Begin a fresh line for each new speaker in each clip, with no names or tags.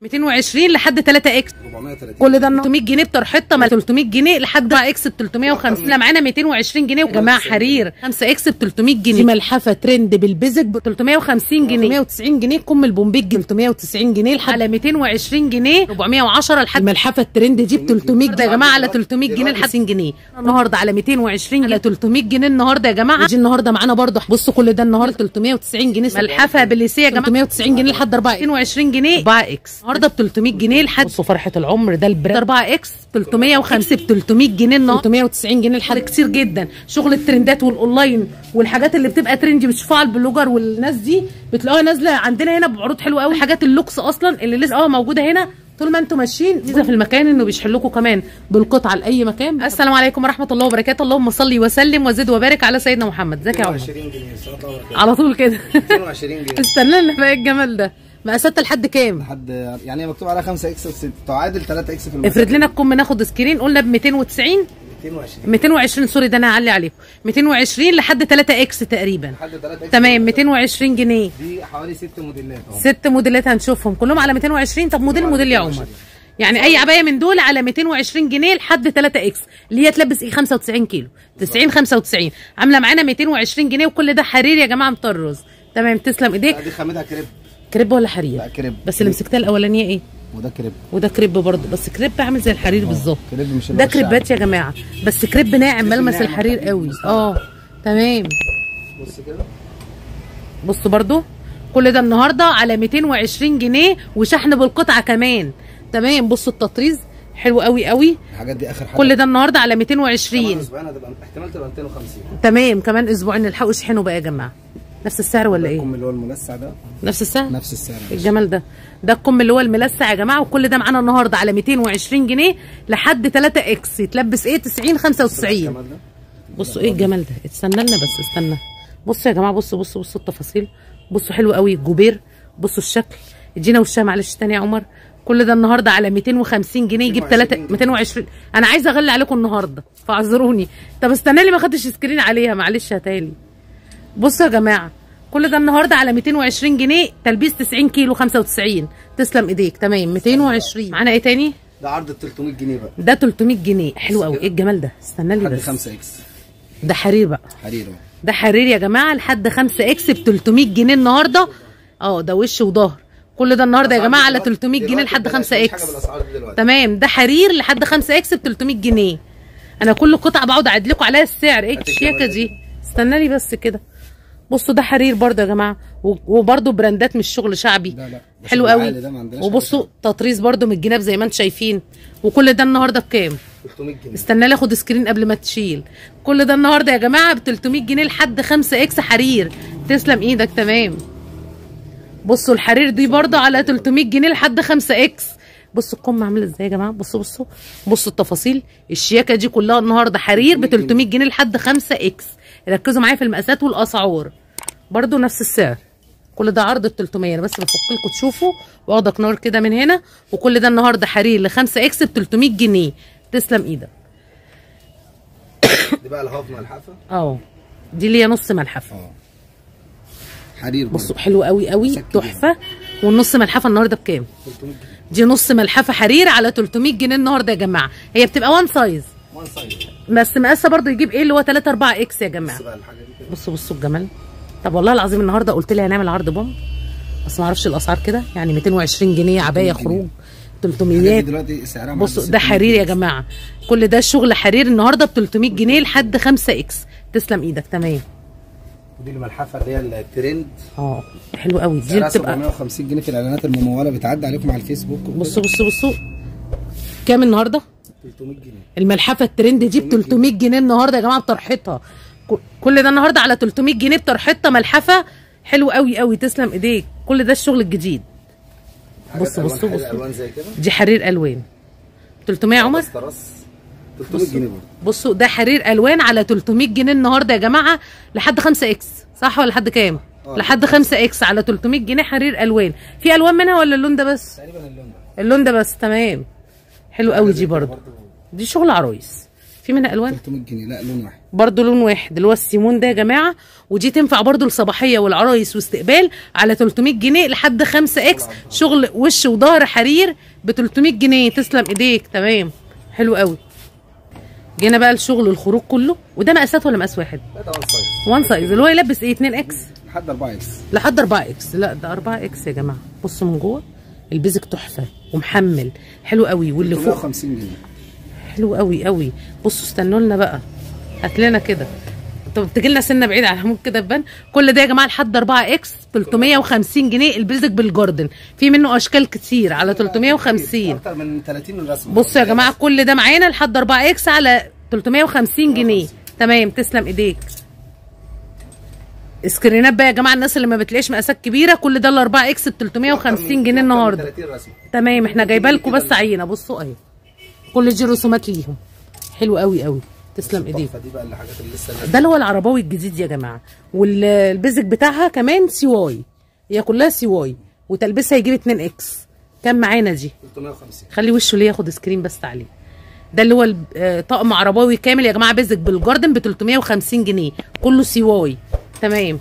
220 لحد 3 اكس
430
كل ده 300 جنيه بطرحته ما 300 جنيه لحد 4 اكس ب 350 لا معانا 220 جنيه يا جماعه حرير 5 اكس ب 300 جنيه دي ملحفه ترند بالبيزك ب 350 جنيه 390 جنيه كم البومبيك ب 390 جنيه لحد على 220 جنيه 410 لحد الملحفه الترند دي ب 300 ده يا جماعه على 300 جنيه لحد 50 جنيه النهارده على 220 على 300 جنيه النهارده يا جماعه دي النهارده معانا برضه بصوا كل ده النهارده 390 جنيه ملحفه بليسيه يا جماعه 390 جنيه لحد 4 220 جنيه 4 اكس النهارده ب 300 جنيه لحد بصوا فرحه العمر ده البراند 4 اكس 350 ب 300 جنيه النهارده 390 جنيه لحد كتير جدا شغل الترندات والاونلاين والحاجات اللي بتبقى ترندي بتشوفوها على البلوجر والناس دي بتلاقوها نازله عندنا هنا بعروض حلوه قوي حاجات اللوكس اصلا اللي لسه اه موجوده هنا طول ما انتم ماشيين ميزه في المكان انه بيشحلكوا كمان بالقطعه لاي مكان السلام عليكم ورحمه الله وبركاته اللهم صل وسلم وزد وبارك على سيدنا محمد ازيك يا عمر
220 جنيه صلاه الله وبركاته
على طول كده
220 جنيه
استنى لنا بقى الجمال ده مقاسات لحد كام
لحد يعني مكتوب عليها 5 اكس بس تعادل 3 اكس في المسافه
افرض لنا الكم ناخد سكرين قلنا ب 290
220
220 سوري ده انا هعلي عليكم 220 لحد 3 اكس تقريبا
لحد 3 اكس
تمام 220 جنيه
دي حوالي 6 موديلات اهو
ست موديلات هنشوفهم كلهم على 220 طب موديل موديل يا عمر يعني اي عبايه من دول على 220 جنيه لحد 3 اكس اللي هي تلبس ايه 95 كيلو 90 95 عامله معانا 220 جنيه وكل ده حرير يا جماعه مطرز تمام تسلم ايديك
لا دي خامتها كريب
كريب ولا حرير
لا كريب
بس اللي مسكتها الاولانيه ايه
وده كريب
وده كريب برضه بس كريب عامل زي الحرير بالظبط
كريب مش اللي
ده
هو الشعبي.
كريبات يا جماعه بس كريب ناعم ملمس
ناعم
الحرير
وخفيف
قوي
مستوى.
اه تمام
بص كده
بصوا برضو كل ده النهارده على 220 جنيه وشحن بالقطعه كمان تمام بصوا التطريز حلو قوي قوي
الحاجات دي اخر حاجه
كل ده النهارده على
كمان
220
اسبوعين هتبقى احتمال تبقى 250
تمام كمان اسبوعين نلحقوا شحنوا بقى يا جماعه نفس السعر ولا ايه
الكم اللي هو الملسع ده
نفس السعر
نفس السعر يا باشا.
الجمال ده ده الكم اللي هو الملسع يا جماعه وكل ده معانا النهارده على 220 جنيه لحد 3 اكس يتلبس ايه 90 95
الجمال ده
بصوا ايه الجمال ده استنى لنا بس استنى بصوا يا جماعه بصوا بصوا بصوا التفاصيل بصوا حلو قوي الجوبير بصوا الشكل ادينا وشها معلش تاني يا عمر كل ده النهارده على 250 جنيه يجيب 3
220
220 انا عايزه اغلي عليكم النهارده فاعذروني طب استنى لي ما خدتش سكرين عليها معلش هتالي بصوا يا جماعه كل ده النهارده على 220 جنيه تلبيس 90 كيلو 95 تسلم ايديك تمام 220 معانا ايه تاني
ده عرض ال 300 جنيه بقى
ده 300 جنيه حلو قوي ايه الجمال ده استنى لي
لحد
بس
5 اكس
ده حرير بقى
حرير اهو
ده حرير يا جماعه لحد 5 اكس ب 300 جنيه النهارده اه ده وش وظهر كل ده النهارده يا جماعه على 300 جنيه لحد 5 اكس
بالاسعار دي دلوقتي
تمام ده حرير لحد 5 اكس ب 300 جنيه انا كل قطعه بقعد اعد لكم عليها السعر ايه
هات
الشياكه
الجمال
دي استنى لي بس كده بصوا ده حرير برضه يا جماعه و- وبرضه براندات مش شغل شعبي
لا لا ده
حلو
شغل
قوي
عالي ده ما عندناش
وبصوا تطريز برضه من الجناب زي ما انتم شايفين وكل ده النهارده بكام
300 جنيه
استنى لي اخد سكرين قبل ما تشيل كل ده النهارده يا جماعه ب 300 جنيه لحد 5 اكس حرير تسلم ايدك تمام بصوا الحرير دي برضه على 300 جنيه لحد 5 اكس بصوا القمه عامله ازاي يا جماعه بصوا بصوا بصوا التفاصيل الشياكه دي كلها النهارده حرير ب 300 جنيه لحد 5 اكس ركزوا معايا في المقاسات والاسعار برضه نفس السعر كل ده عرض ال 300 انا بس بفك لكم تشوفوا واخدك نار كده من هنا وكل ده النهارده حرير ل 5 اكس ب 300 جنيه تسلم ايدك
دي بقى الهاف ملحفه
اه دي ليا نص ملحفه
اه حرير برضه.
بصوا حلو قوي قوي
شكل
تحفه والنص ملحفه النهارده بكام
300 جنيه
دي نص ملحفه حرير على 300 جنيه النهارده يا جماعه هي بتبقى وان سايز
وان سايد
بس مقاسها برضو يجيب ايه اللي هو 3 4 اكس يا جماعه
بص بقى الحاجه دي كده
بصوا بصوا الجمال طب والله العظيم النهارده قلت لي هنعمل عرض بوم بس ما اعرفش الاسعار كده يعني 220 جنيه عبايه خروج
الحاجات
300
دي دلوقتي سعرها
بصوا
معدي
ده
600
حرير يا
جنيه.
جماعه كل ده شغل حرير النهارده ب 300 جنيه لحد 5 اكس تسلم ايدك تمام
ودي الملحفه اللي هي الترند
اه حلو قوي دي
سعرها
بتبقى
750 جنيه في الاعلانات المموله بتعدي عليكم على الفيسبوك
بصوا بصوا بصوا كام النهارده
300 جنيه
الملحفه الترند دي ب 300 جنيه النهارده يا جماعه بطرحتها ك- كل ده النهارده على 300 جنيه بطرحتها ملحفه حلو قوي قوي تسلم ايديك كل ده الشغل الجديد
حاجات
بصوا
ألوان
بصوا
حلوة،
بصوا
الوان زي كده
دي حرير الوان 300 يا عمر
بس ترص 300 جنيه برضه
بصوا ده حرير الوان على 300 جنيه النهارده يا جماعه لحد 5 اكس صح ولا لحد كام
آه.
لحد 5 اكس على 300 جنيه حرير الوان في الوان منها ولا اللون ده بس
تقريبا اللون ده
اللون ده بس تمام حلو قوي دي
زي كده
برضه دي شغل عرايس في منها الوان
300 جنيه لا لون واحد
برضو لون واحد اللي هو السيمون ده يا جماعه ودي تنفع برضو الصباحيه والعرايس واستقبال على 300 جنيه لحد 5 اكس شغل وش وظهر حرير ب 300 جنيه تسلم ايديك تمام حلو قوي جينا بقى لشغل الخروج كله وده مقاسات ولا مقاس واحد
لا ده وان سايز
وان سايز اللي هو يلبس ايه 2 اكس
لحد 4 اكس
لحد 4 اكس لا ده 4 اكس يا جماعه بصوا من جوه البيزك تحفه ومحمل حلو قوي واللي فوق
350 جنيه
حلو قوي قوي بصوا استنوا لنا بقى هات لنا كده طب تجي لنا سنه بعيد على ممكن كده تبان كل ده يا جماعه لحد 4 اكس 350 جنيه البيزك بالجاردن في منه اشكال كتير على 350
اكتر من 30 رسمه
بصوا يا جماعه كل ده معانا لحد 4 اكس على 350 جنيه تمام تسلم ايديك سكرينات بقى يا جماعه الناس اللي ما بتلاقيش مقاسات كبيره كل ده ال 4 اكس ب 350 جنيه النهارده
30 رسمه
تمام احنا جايبه لكم بس عينه بصوا اهي كل دي رسومات ليهم حلو قوي قوي تسلم ايديك
التحفه دي بقى الحاجات اللي لسه نازله
ده اللي هو العرباوي الجديد يا جماعه والبيزك بتاعها كمان سي واي هي كلها سي واي وتلبسها يجيب 2 اكس كام معانا دي
350
خلي وشه ليه ياخد سكرين بس عليه ده اللي هو الب- آه، طقم عرباوي كامل يا جماعه بيزك بالجاردن ب 350 جنيه كله سي واي تمام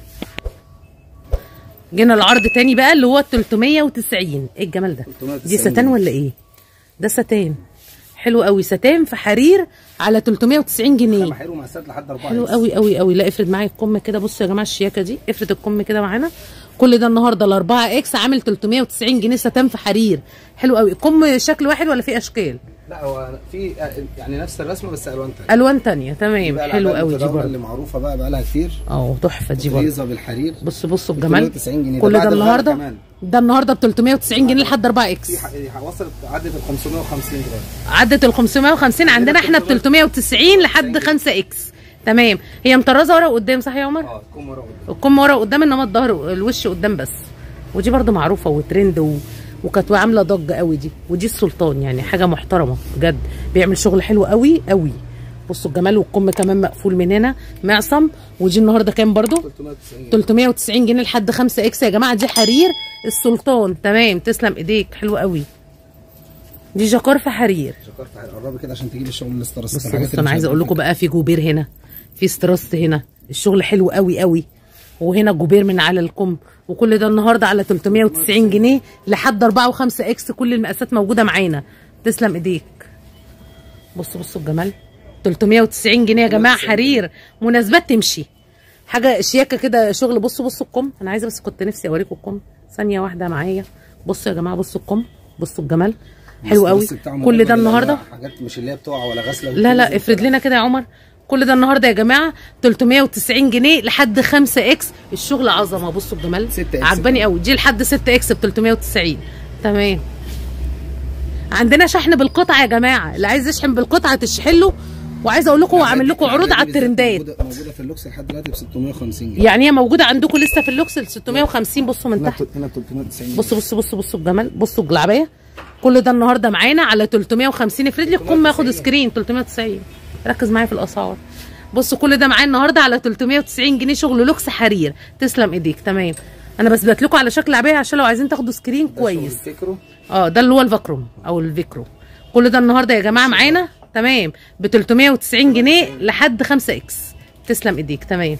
جينا العرض تاني بقى اللي هو 390 ايه الجمال ده
390
دي ستان ولا ايه ده ستان حلو قوي ستان في حرير على 390 جنيه
خامه حلو مقاسات لحد 4
حلو قوي قوي قوي لا افرد معايا الكم كده بصوا يا جماعه الشياكه دي افرد الكم كده معانا كل ده النهارده ال 4 اكس عامل 390 جنيه ستان في حرير حلو قوي الكم شكل واحد ولا في اشكال
لا هو في يعني نفس الرسمه بس الوان تانية
الوان تانية تمام
بقى
حلو
الألوان
قوي دي
المتداولة
برضه
اللي معروفه بقى بقى لها كتير
اه تحفه دي برضه
فريزه بالحرير
بصوا بصوا الجمال
390 جنيه.
كل
ده
ده
بعد الغلا
النهارده
كمان.
ده النهارده ب 390 جنيه لحد 4 اكس
في ح- وصلت عدت ال 550 دلوقتي
عدت ال 550 عندنا احنا ب 390 لحد 5 اكس تمام هي مطرزه ورا وقدام صح يا عمر؟
اه تكون ورا قدام.
الكم ورا قدام انما الظهر الوش قدام بس ودي برضو معروفه وترند و... وكانت عامله ضجه قوي دي ودي السلطان يعني حاجه محترمه بجد بيعمل شغل حلو قوي قوي بصوا الجمال والكم كمان مقفول من هنا معصم ودي النهارده كام برضو
390 جنيه
390 جنيه لحد 5 اكس يا جماعه دي حرير السلطان تمام تسلم ايديك حلو قوي دي جاكار في حرير
شكرت قربي كده عشان تجيب الشغل الاسترس
بص بص انا عايزه اقول لكم بقى في جوبير هنا في ستراست هنا الشغل حلو قوي قوي وهنا جوبير من على الكم وكل ده النهارده على 390 جنيه لحد 4 و5 اكس كل المقاسات موجوده معانا تسلم ايديك بصوا بصوا الجمال 390 جنيه يا جماعه حرير مناسبات تمشي حاجه شياكه كده شغل بصوا بصوا الكم انا عايزه بس كنت نفسي اوريكم الكم ثانيه واحده معايا بصوا يا جماعه بصوا الكم بصوا الجمال حلو قوي كل ده النهارده
حاجات مش اللي هي بتقع ولا غسله
لا لا افرد لنا كده يا عمر كل ده النهارده يا جماعه 390 جنيه لحد 5 اكس الشغل عظمه بصوا الجمال
6 إكس.
عجباني قوي دي لحد 6 اكس ب 390 تمام عندنا شحن بالقطعه يا جماعه اللي عايز يشحن بالقطعه تشحن له وعايزه اقول لكم واعمل لكم عروض على الترندات
موجوده موجودة في اللوكس لحد دلوقتي ب 650 جنيه
يعني هي موجوده عندكم لسه في اللوكس ال 650 بصوا من
هنا
تحت
بت- هنا ب 390
بصوا بصوا بصوا بصوا الجمال بصوا الجلابيه كل ده النهارده معانا على 350 افرد لي الكم ياخد سكرين 390 ركز معايا في الاسعار بصوا كل ده معايا النهارده على 390 جنيه شغل لوكس حرير تسلم ايديك تمام انا بثبت لكم على شكل عبايه عشان لو عايزين تاخدوا سكرين كويس
فكره
اه ده اللي هو الفاكروم او الفيكرو كل ده النهارده يا جماعه معانا تمام ب 390 جنيه لحد 5 اكس تسلم ايديك تمام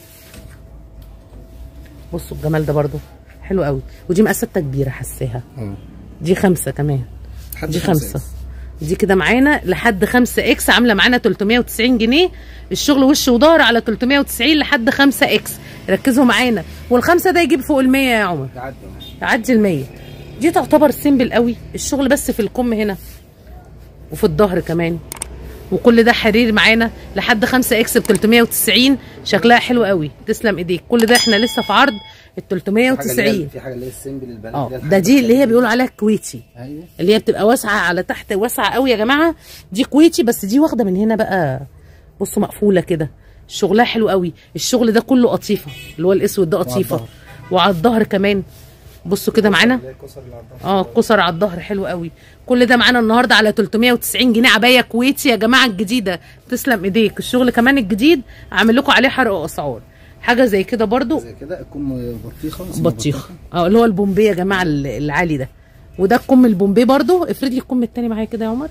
بصوا الجمال ده برضو حلو قوي ودي مقاساتها كبيره حساها
اه
دي خمسة كمان
لحد
دي
خمسة
خمسة دي كده معانا لحد خمسة اكس عاملة معانا 390 جنيه الشغل وش وظهر على 390 لحد خمسة اكس ركزوا معانا والخمسة ده يجيب فوق المية يا عمر
تعدي
يعدي المية دي تعتبر سيمبل قوي الشغل بس في الكم هنا وفي الظهر كمان وكل ده حرير معانا لحد 5 اكس ب 390 شكلها حلو قوي تسلم ايديك كل ده احنا لسه في عرض ال
في حاجة اللي هي-
390
في حاجه اللي هي السيمبل البنات
اه
اللي هي
ده
الحاجات
دي اللي هي بيقولوا عليها كويتي
ايوه
اللي هي بتبقى واسعه على تحت واسعه قوي يا جماعه دي كويتي بس دي واخده من هنا بقى بصوا مقفوله كده شغلها حلو قوي الشغل ده كله قطيفه اللي هو الاسود ده قطيفه
الظهر.
وعلى الظهر كمان بصوا كده معانا
اللي هي الكسر اللي على الظهر.
اه قصر على الظهر حلو قوي كل ده معانا النهارده على 390 جنيه عبايه كويتي يا جماعه الجديده تسلم ايديك الشغل كمان الجديد عامل لكم عليه حرق اسعار حاجه زي كده برضو
زي كده الكم بطيخه اسمها
بطيخ اه اللي هو البومبي يا جماعه ال- العالي ده وده الكم البومبي برضو افرد لي الكم التاني معايا كده يا عمر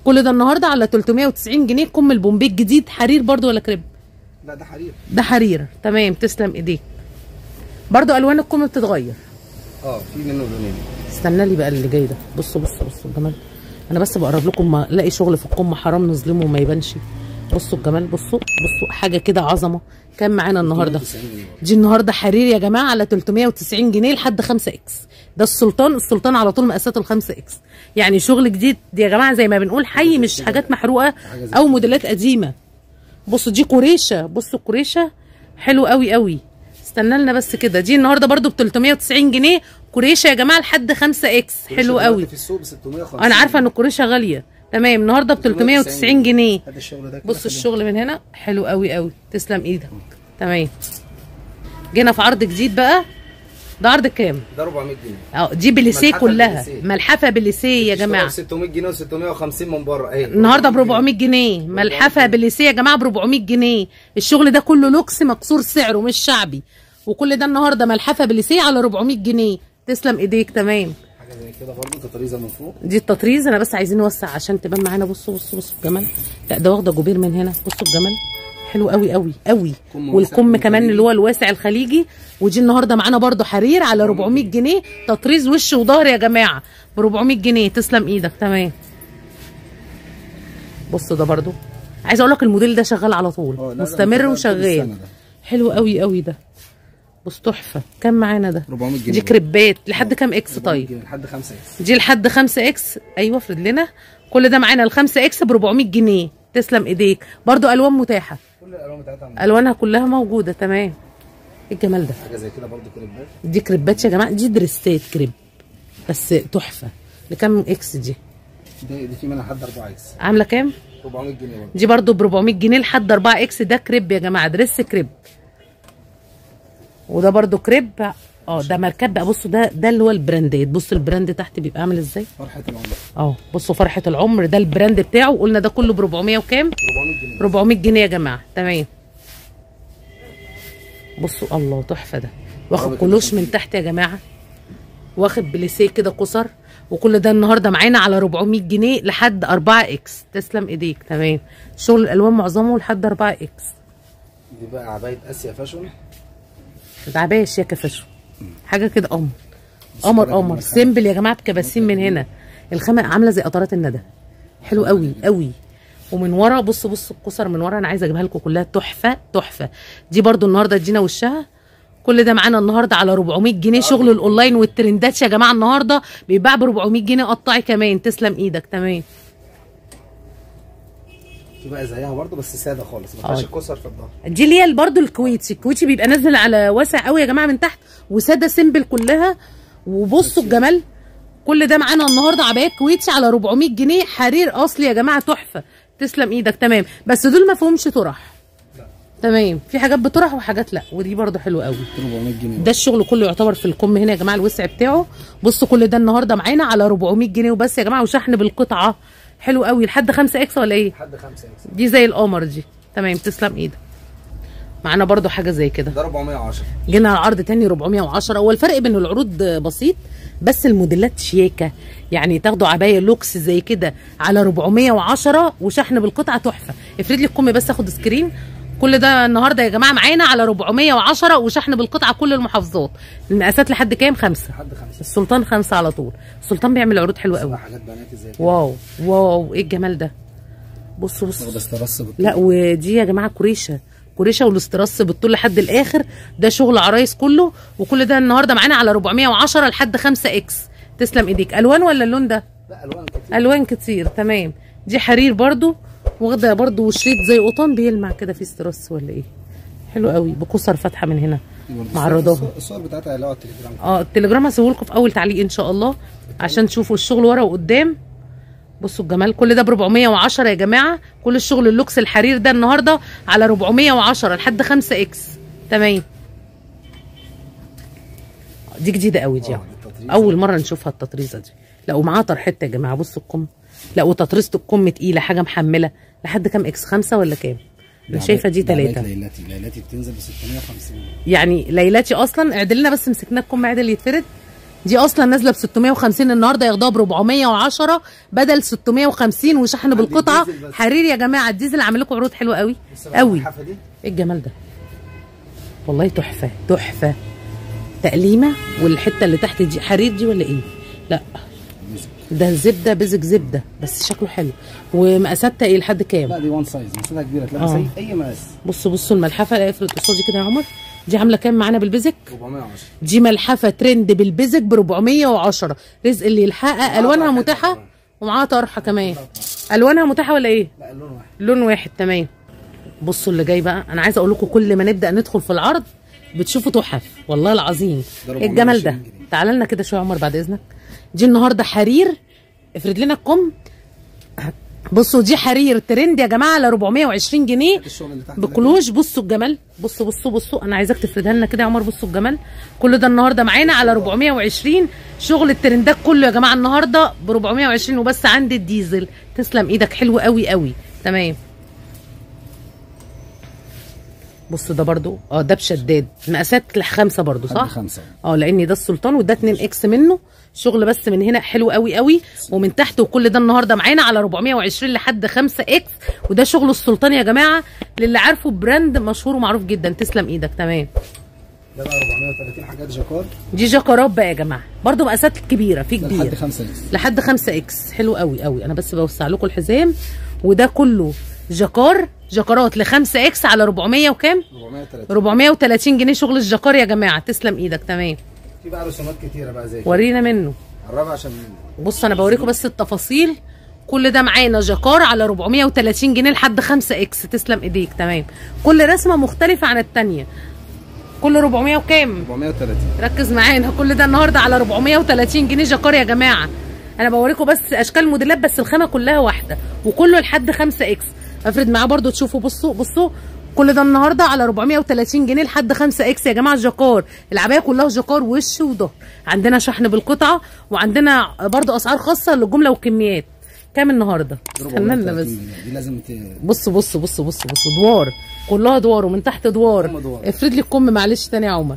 كل ده النهارده على 390 جنيه كم البومبي الجديد حرير برضو ولا كريب
لا ده حرير
ده حرير تمام تسلم ايديك برضو الوان الكم بتتغير
اه في منه لونين
استنى لي بقى اللي جاي ده بصوا بصوا بصوا الجمال انا بس بقرب لكم ما الاقي شغل في القمه حرام نظلمه وما يبانش بصوا الجمال بصوا بصوا حاجه كده عظمه كام معانا النهارده
90 جنيه
دي النهارده حرير يا جماعه على 390 جنيه لحد 5 اكس ده السلطان السلطان على طول مقاساته ال 5 اكس يعني شغل جديد يا جماعه زي ما بنقول حي مش حاجات محروقه او موديلات قديمه بصوا دي قريشه بصوا قريشه حلو قوي قوي استنى لنا بس كده دي النهارده برده ب 390 جنيه قريشه يا جماعه لحد 5 اكس حلو قوي
في السوق ب 650
انا عارفه ان القريشه غاليه تمام النهارده ب 390 جنيه
هذا الشغل ده كده
بص
خليه.
الشغل من هنا حلو قوي قوي تسلم ايدك تمام جينا في عرض جديد بقى ده عرض كام
ده 400 جنيه
اه دي بليسيه
ملحفة
كلها
بليسيه.
ملحفه بليسيه يا جماعه
600 جنيه و650 من بره اهي
النهارده ب 400 جنيه ملحفه بليسيه يا جماعه ب 400 جنيه الشغل ده كله لوكس مكسور سعره مش شعبي وكل ده النهارده ملحفه بليسيه على 400 جنيه تسلم ايديك تمام
حاجه زي كده برضه تطريزه من فوق
دي التطريز انا بس عايزين نوسع عشان تبان معانا بصوا بصوا بصوا الجمال لا ده واخده جوبير من هنا بصوا الجمال حلو قوي قوي قوي
كم
والكم
واسع
كمان
خليجي.
اللي هو الواسع الخليجي ودي النهارده معانا برضو حرير على 400 جنيه تطريز وش وظهر يا جماعه ب 400 جنيه تسلم ايدك تمام بصوا ده برضو عايزه اقول لك الموديل ده شغال على طول
اه، لا، لا،
مستمر
ده طول
وشغال
السنة ده.
حلو قوي قوي ده بص تحفه كام معانا ده
400 جنيه
دي كريبات لحد كام اكس
400
طيب
جنيه لحد 5 اكس
دي لحد 5 اكس ايوه افرض لنا كل ده معانا ال 5 اكس ب 400 جنيه تسلم ايديك برضو الوان متاحه
كل الالوان بتاعتها موجودة.
الوانها كلها موجوده تمام ايه الجمال ده
حاجه زي كده برضه كريبات
دي كريبات يا جماعه دي دريسات كريب بس تحفه لكام اكس دي
دي دي في منها لحد 4 اكس
عامله كام
400 جنيه برضه
دي برضو ب 400 جنيه لحد 4 اكس ده كريب يا جماعه دريس كريب وده برضو كريب اه ده ماركات بقى بصوا ده ده اللي هو البراندات بصوا البراند تحت بيبقى عامل ازاي
فرحه العمر
اه بصوا فرحه العمر ده البراند بتاعه قلنا ده كله ب 400 وكام
400 جنيه
400 جنيه يا جماعه تمام بصوا الله تحفه ده واخد
رابط
كلوش من تحت يا جماعه واخد بليسيه كده قصر وكل ده النهارده معانا على 400 جنيه لحد 4 اكس تسلم ايديك تمام شغل الالوان معظمه لحد 4 اكس
دي بقى عبايه اسيا فاشون
عبايه شياكه فشو حاجه كده قمر قمر قمر سيمبل يا جماعه بكباسين من هنا الخامه عامله زي قطرات الندى حلو قوي قوي ومن ورا بص بص الكسر من ورا انا عايزه اجيبها لكم كلها تحفه تحفه دي برضو النهارده ادينا وشها كل ده معانا النهارده على 400 جنيه شغل الاونلاين والترندات يا جماعه النهارده بيتباع ب 400 جنيه قطعي كمان تسلم ايدك تمام
في بقى زيها برضه بس ساده خالص ما فيهاش
اه.
الكسر في الظهر
دي اللي هي برضه الكويتي الكويتي بيبقى نازل على واسع قوي يا جماعه من تحت وساده سيمبل كلها وبصوا الجمال كل ده معانا النهارده عبايات كويتي على 400 جنيه حرير اصلي يا جماعه تحفه تسلم ايدك تمام بس دول ما فيهمش طرح تمام في حاجات بطرح وحاجات لا ودي برضه حلوه قوي
400 جنيه
ده الشغل كله يعتبر في الكم هنا يا جماعه الوسع بتاعه بصوا كل ده النهارده معانا على 400 جنيه وبس يا جماعه وشحن بالقطعه حلو قوي لحد 5 اكس ولا ايه
لحد 5 اكس
دي زي القمر دي تمام تسلم ايدك معانا برضو حاجه زي كده
ده 410
جينا على عرض تاني 410 هو الفرق بين العروض بسيط بس الموديلات شياكه يعني تاخدوا عبايه لوكس زي كده على 410 وشحن بالقطعه تحفه افرد لي الكم بس اخد سكرين كل ده النهارده يا جماعه معانا على 410 وشحن بالقطعه كل المحافظات المقاسات لحد كام خمسة
لحد 5
السلطان خمسة على طول السلطان بيعمل عروض حلوه قوي
حاجات بناتي زي كده
واو واو ايه الجمال ده بصوا بصوا
واخده استرس بالطول.
لا ودي يا جماعه كوريشه كوريشه والاسترس بالطول لحد الاخر ده شغل عرايس كله وكل ده النهارده معانا على 410 لحد 5 اكس تسلم ايديك الوان ولا اللون ده
لا الوان كتير
الوان كتير تمام دي حرير برضو واخده برضو شريط زي قطن بيلمع كده في استرس ولا ايه حلو قوي بكسر فاتحه من هنا
دي برضه
معرضاها
الصور- الصور بتاعتها اللي هو على التليجرام
اه التليجرام هسيبه لكم في اول تعليق ان شاء الله عشان تشوفوا الشغل ورا وقدام بصوا الجمال كل ده ب 410 يا جماعه كل الشغل اللوكس الحرير ده النهارده على 410 لحد 5 اكس تمام دي جديده قوي دي
اه، التطريزة.
اول مره نشوفها التطريزه دي لا ومعاها طرحته يا جماعه بصوا الكم لا وتطريزه الكم تقيله حاجه محمله لحد كام اكس خمسة ولا كام انا شايفه دي
ده عباية
ثلاثه
ليلاتي ليلاتي بتنزل ب 650
يعني ليلاتي اصلا اعدل لنا بس مسكنا الكم عدل يتفرد دي اصلا نازله ب 650 النهارده ياخدوها ب 410 بدل 650 وشحن بالقطعه
الديزل بس.
حرير يا جماعه الديزل عامل لكم عروض حلوه قوي قوي
الحافه دي
ايه الجمال ده والله تحفه تحفه تقليمه والحته اللي تحت دي حرير دي ولا ايه لا ده زبده بزك زبده بس شكله حلو ومقاساتها ايه لحد كام
لا دي وان سايز مسافه كبيره تلبس
آه.
اي اي مقاس
بصوا بصوا الملحفه لا افرض قصادي كده يا عمر دي عامله كام معانا بالبزك
410
دي ملحفه ترند بالبزك ب 410 رزق اللي يلحقها الوانها
طرحة
متاحه
كمان.
ومعاها طرحه كمان الوانها متاحه ولا ايه
لا اللون واحد
لون واحد تمام بصوا اللي جاي بقى انا عايزه اقول لكم كل ما نبدا ندخل في العرض بتشوفوا تحف والله العظيم
ده
ايه الجمال ده
420 جنيه.
تعال لنا كده شويه يا عمر بعد اذنك دي النهارده حرير افرد لنا الكم بصوا دي حرير ترند يا جماعه على 420 جنيه
الشغل اللي تحت ده
بكلوش بصوا الجمال بصوا بصوا بصوا انا عايزاك تفردها لنا كده يا عمر بصوا الجمال كل ده النهارده معانا على 420 شغل الترندات كله يا جماعه النهارده ب 420 وبس عند الديزل تسلم ايدك حلو قوي قوي تمام بصوا ده برضو اه ده بشداد مقاسات خمسه برضو
لحد
صح
خمسة.
اه لان ده السلطان وده 2 اكس منه شغل بس من هنا حلو قوي قوي ومن تحت وكل ده النهارده معانا على 420 لحد 5 اكس وده شغل السلطان يا جماعه للي عارفه براند مشهور ومعروف جدا تسلم ايدك تمام
ده بقى 430 حاجات جاكار
دي جاكارات بقى يا جماعه برضو مقاسات كبيره في
ده
كبير
لحد 5 اكس
لحد 5 اكس حلو قوي قوي انا بس بوسع لكم الحزام وده كله جاكار جاكارات ل 5 اكس على 400 وكام
430
430 جنيه شغل الجاكار يا جماعه تسلم ايدك تمام
في بقى رسومات كتيره بقى زي كده
ورينا منه
قربها عشان
بص انا بوريكم بس التفاصيل كل ده معانا جاكار على 430 جنيه لحد 5 اكس تسلم ايديك تمام كل رسمه مختلفه عن الثانيه كل 400 وكام
430
ركز معانا كل ده النهارده على 430 جنيه جاكار يا جماعه انا بوريكم بس اشكال موديلات بس الخامه كلها واحده وكله لحد 5 اكس افرد معاه برضو تشوفوا بصوا بصوا كل ده النهارده على 430 جنيه لحد 5 اكس يا جماعه جاكار العبايه كلها جاكار وش وظهر عندنا شحن بالقطعه وعندنا برضو اسعار خاصه للجمله والكميات كام النهارده استنى لنا
430
بس
جنيه. دي لازم ت...
بص بص بص بص بص دوار كلها دوار ومن تحت
هم
دوار
دوار.
افرد لي الكم معلش تاني يا عمر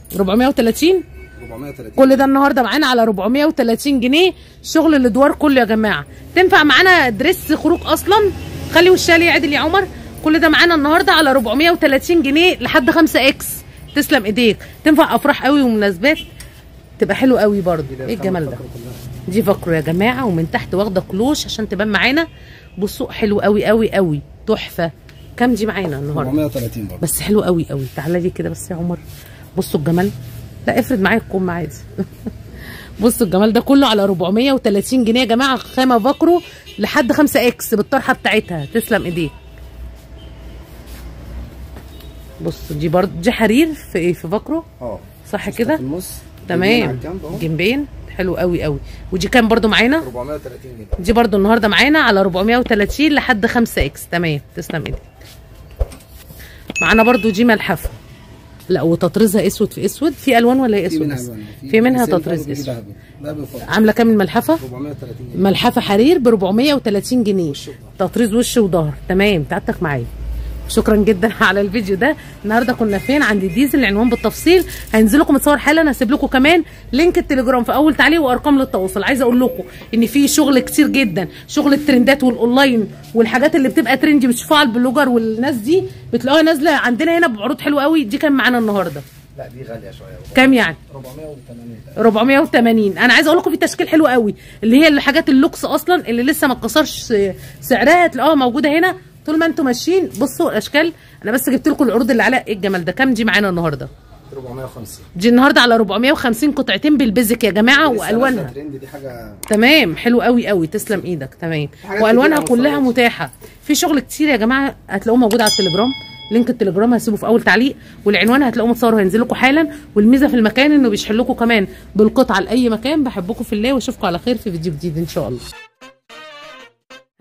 430
430
كل ده النهارده معانا على 430 جنيه شغل الادوار كله يا جماعه تنفع معانا دريس خروج اصلا خلي وشها لي عدل يا عمر كل ده معانا النهارده على 430 جنيه لحد 5 اكس تسلم ايديك تنفع افراح قوي ومناسبات تبقى حلو قوي برضه ايه الجمال ده دي فقر يا جماعه ومن تحت واخده كلوش عشان تبان معانا بصوا حلو قوي قوي قوي تحفه كام دي معانا النهارده
430 برضه
بس حلو قوي قوي تعالى لي كده بس يا عمر بصوا الجمال لا افرد معايا الكم عادي بصوا الجمال ده كله على 430 جنيه يا جماعه خامه فاكرو لحد 5 اكس بالطرحه بتاعتها تسلم ايديك بصوا دي برضه دي حرير في ايه في فاكرو
اه
صح
في
كده
النص جنبين على
تمام
الجنب اهو
جنبين حلو قوي قوي ودي كام برضه معانا
430 جنيه
دي برضو النهارده معانا على 430 لحد 5 اكس تمام تسلم ايدك معانا برضو دي ملحفه لا وتطريزها اسود في اسود في الوان ولا هي
في
اسود
منها
بس
ألوان.
في منها
سيلفر
تطريز
وفي
اسود
ذهبي ذهبي وفضي
عامله كام الملحفه
430 جنيه
ملحفه حرير ب 430 جنيه
وش وظهر.
تطريز وش وظهر تمام تعبتك معايا شكرا جدا على الفيديو ده النهارده كنا فين عند ديزل العنوان بالتفصيل هينزل لكم متصور حالا هسيب لكم كمان لينك التليجرام في اول تعليق وارقام للتواصل عايزه اقول لكم ان في شغل كتير جدا شغل الترندات والاونلاين والحاجات اللي بتبقى ترندي بتشوفوها على البلوجر والناس دي بتلاقوها نازله عندنا هنا بعروض حلوه قوي دي كان معانا النهارده
لا دي غاليه شويه
كام يعني
480
480 انا عايزه اقول لكم في تشكيل حلو قوي اللي هي الحاجات اللوكس اصلا اللي لسه ما اتكسرش سعرها هتلاقوها موجوده هنا طول ما انتم ماشيين بصوا الاشكال انا بس جبت لكم العروض اللي على ايه الجمال ده كام دي معانا النهارده
450
دي النهارده على 450 قطعتين بالبيزك يا جماعه
لسه
والوانها
نازلة ترند دي حاجه
تمام حلو قوي قوي تسلم ايدك تمام
حاجات
والوانها
كتير
كلها
مصورة.
متاحه في شغل كتير يا جماعه هتلاقوه موجود على التليجرام لينك التليجرام هسيبه في اول تعليق والعنوان هتلاقوه متصور وهينزل لكم حالا والميزه في المكان انه بيشحن لكم كمان بالقطعه لاي مكان بحبكم في الله واشوفكم على خير في فيديو جديد ان شاء الله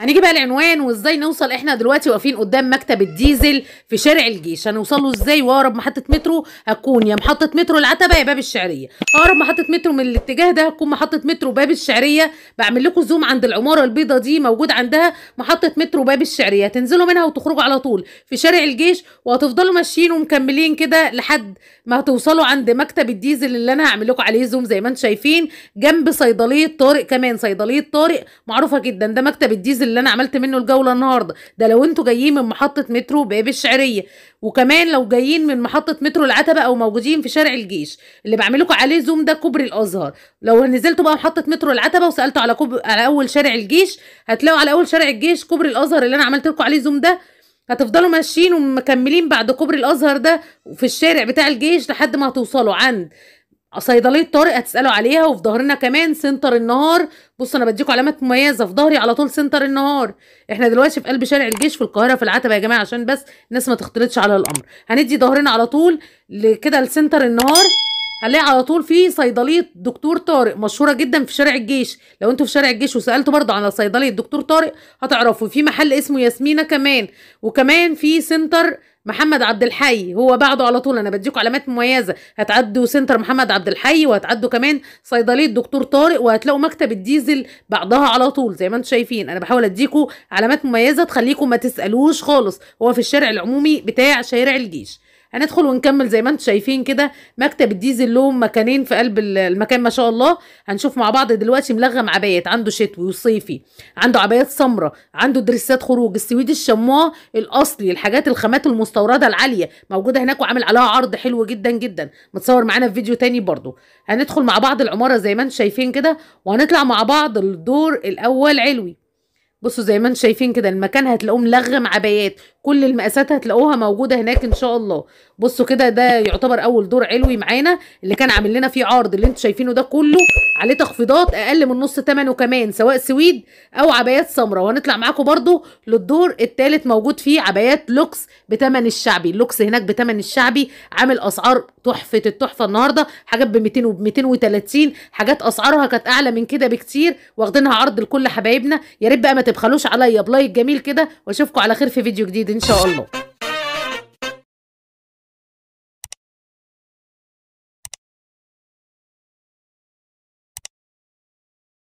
هنيجي بقى العنوان وازاي نوصل احنا دلوقتي واقفين قدام مكتب الديزل في شارع الجيش هنوصل له ازاي واقرب محطه مترو هتكون يا محطه مترو العتبه يا باب الشعريه اقرب محطه مترو من الاتجاه ده هتكون محطه مترو باب الشعريه بعمل لكم زوم عند العماره البيضه دي موجود عندها محطه مترو باب الشعريه هتنزلوا منها وتخرجوا على طول في شارع الجيش وهتفضلوا ماشيين ومكملين كده لحد ما هتوصلوا عند مكتب الديزل اللي انا هعمل لكم عليه زوم زي ما انتم شايفين جنب صيدليه طارق كمان صيدليه طارق معروفه جدا ده مكتب الديزل اللي انا عملت منه الجوله النهارده ده لو انتوا جايين من محطه مترو باب الشعريه وكمان لو جايين من محطه مترو العتبه او موجودين في شارع الجيش اللي بعمل لكم عليه زوم ده كوبري الازهر لو نزلتوا بقى محطه مترو العتبه وسالتوا على كوب... على اول شارع الجيش هتلاقوا على اول شارع الجيش كوبري الازهر اللي انا عملت لكم عليه زوم ده هتفضلوا ماشيين ومكملين بعد كوبري الازهر ده في الشارع بتاع الجيش لحد ما هتوصلوا عند صيدليه طارق هتسالوا عليها وفي ظهرنا كمان سنتر النهار بصوا انا بديكم علامات مميزه في ظهري على طول سنتر النهار احنا دلوقتي في قلب شارع الجيش في القاهره في العتبه يا جماعه عشان بس الناس ما تختلطش على الامر هندي ظهرنا على طول كده لسنتر النهار هنلاقي على طول في صيدليه دكتور طارق مشهوره جدا في شارع الجيش لو انتوا في شارع الجيش وسالتوا برضه على صيدليه دكتور طارق هتعرفوا في محل اسمه ياسمينه كمان وكمان في سنتر محمد عبد الحي هو بعده على طول انا بديكم علامات مميزه هتعدوا سنتر محمد عبد الحي وهتعدوا كمان صيدليه دكتور طارق وهتلاقوا مكتب الديزل بعدها على طول زي ما انتم شايفين انا بحاول اديكم علامات مميزه تخليكم ما تسالوش خالص هو في الشارع العمومي بتاع شارع الجيش هندخل ونكمل زي ما انتم شايفين كده مكتب الديزل له مكانين في قلب المكان ما شاء الله هنشوف مع بعض دلوقتي ملغم عبايات عنده شتوي وصيفي عنده عبايات سمراء عنده دريسات خروج السويد الشمواه الاصلي الحاجات الخامات المستورده العاليه موجوده هناك وعامل عليها عرض حلو جدا جدا متصور معانا في فيديو تاني برضو هندخل مع بعض العماره زي ما انتم شايفين كده وهنطلع مع بعض الدور الاول علوي بصوا زي ما انتم شايفين كده المكان هتلاقوه ملغم عبايات كل المقاسات هتلاقوها موجوده هناك ان شاء الله بصوا كده ده يعتبر اول دور علوي معانا اللي كان عامل لنا فيه عرض اللي انتم شايفينه ده كله عليه تخفيضات اقل من نص ثمنه كمان سواء سويد او عبايات سمراء وهنطلع معاكم برضو للدور الثالث موجود فيه عبايات لوكس بثمن الشعبي اللوكس هناك بثمن الشعبي عامل اسعار تحفه التحفه النهارده حاجات ب 200 وب 230 حاجات اسعارها كانت اعلى من كده بكتير واخدينها عرض لكل حبايبنا يا ريت بقى ما تبخلوش عليا بلايك جميل كده واشوفكم على خير في فيديو جديد ان شاء الله